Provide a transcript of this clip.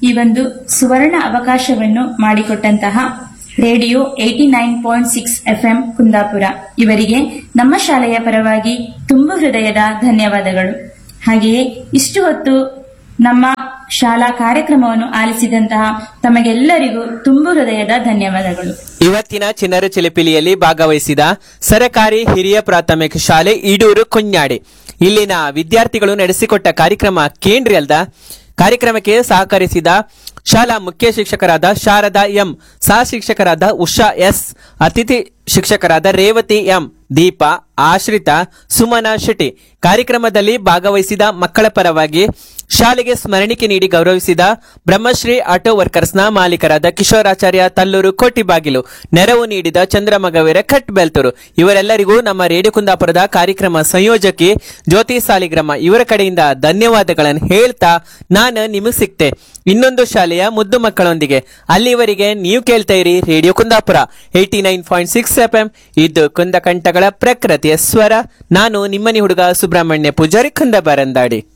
ಈ ಒಂದು ಸುವರ್ಣ ಅವಕಾಶವನ್ನು ಮಾಡಿಕೊಟ್ಟಂತಹ radio eighty nine point six FM Kundapura ಇವರಿಗೆ ನಮ್ಮ ಶಾಲೆಯ ಪರವಾಗಿ ತುಂಬು ಹೃದಯದ ಧನ್ಯವಾದಗಳು ಹಾಗೆಯೇ ಇಷ್ಟು ಹೊತ್ತು ನಮ್ಮ ಶಾಲಾ ಕಾರ್ಯಕ್ರಮವನ್ನು ಆಲಿಸಿದಂತಹ ತಮಗೆಲ್ಲರಿಗೂ ತುಂಬು ಹೃದಯದ ಧನ್ಯವಾದಗಳು ಇವತ್ತಿನ ಚಿನ್ನರ ಚಿಲಿಪಿಲಿಯಲ್ಲಿ ಭಾಗವಹಿಸಿದ ಸರಕಾರಿ ಹಿರಿಯ ಪ್ರಾಥಮಿಕ ಶಾಲೆ ಈಡೂರು ಕುഞ്ഞാಡಿ ಇಲ್ಲಿನ ವಿದ್ಯಾರ್ಥಿಗಳು ನಡೆಸಿಕೊಟ್ಟ ಕಾರ್ಯಕ್ರಮ ಕೇಂದ್ರಿ ಅಲ್ದ ಕಾರ್ಯಕ್ರಮಕ್ಕೆ ಸಹಕರಿಸಿದ ಶಾಲಾ ಮುಖ್ಯ ಶಿಕ್ಷಕರಾದ ಶಾರದಾ ಎಂ ಸಹ ಶಿಕ್ಷಕರಾದ ಉಷಾ ಎಸ್ ಅತಿಥಿ ಶಿಕ್ಷಕರಾದ ರೇವತಿ ಎಂ ದೀಪಾ ಆಶ್ರಿತಾ ಸುಮನ ಶೆಟ್ಟಿ ಕಾರ್ಯಕ್ರಮದಲ್ಲಿ ಭಾಗವಹಿಸಿದ ಮಕ್ಕಳ ಪರವಾಗಿ ಶಾಲೆಗೆ ಸ್ಮರಣಿಕೆ ನೀಡಿ ಗೌರವಿಸಿದ ಬ್ರಹ್ಮಶ್ರೀ ಆಟೋ ವರ್ಕರ್ಸ್ನ ಮಾಲೀಕರಾದ ಕಿಶೋರಾಚಾರ್ಯ ತಲ್ಲೂರು ಕೋಟಿಬಾಗಿಲು ನೆರವು ನೀಡಿದ ಚಂದ್ರಮಗವೀರ ಕಟ್ ಬೆಲ್ತೂರು ಇವರೆಲ್ಲರಿಗೂ ನಮ್ಮ ರೇಡಿಯೋ ಕುಂದಾಪುರದ ಕಾರ್ಯಕ್ರಮ ಸಂಯೋಜಕಿ ಜ್ಯೋತಿ ಸಾಲಿಗ್ರಾಮ ಇವರ ಕಡೆಯಿಂದ ಧನ್ಯವಾದಗಳನ್ನು ಹೇಳ್ತಾ ನಾನು ನಿಮಗೆ ಸಿಕ್ತೆ ಇನ್ನೊಂದು ಶಾಲೆಯ ಮುದ್ದು ಮಕ್ಕಳೊಂದಿಗೆ ಅಲ್ಲಿವರೆಗೆ ನೀವು ಕೇಳ್ತಾ ಇರಿ radio Kundapura eighty nine point six F M ಇದು ಕುಂದಕಂಠಗಳ ಪ್ರಕೃತಿಯ ಸ್ವರ ನಾನು ನಿಮ್ಮನಿ ಹುಡುಗ ಸುಬ್ರಹ್ಮಣ್ಯ ಪೂಜಾರಿ ಕುಂದ ಬರಂದಾಡಿ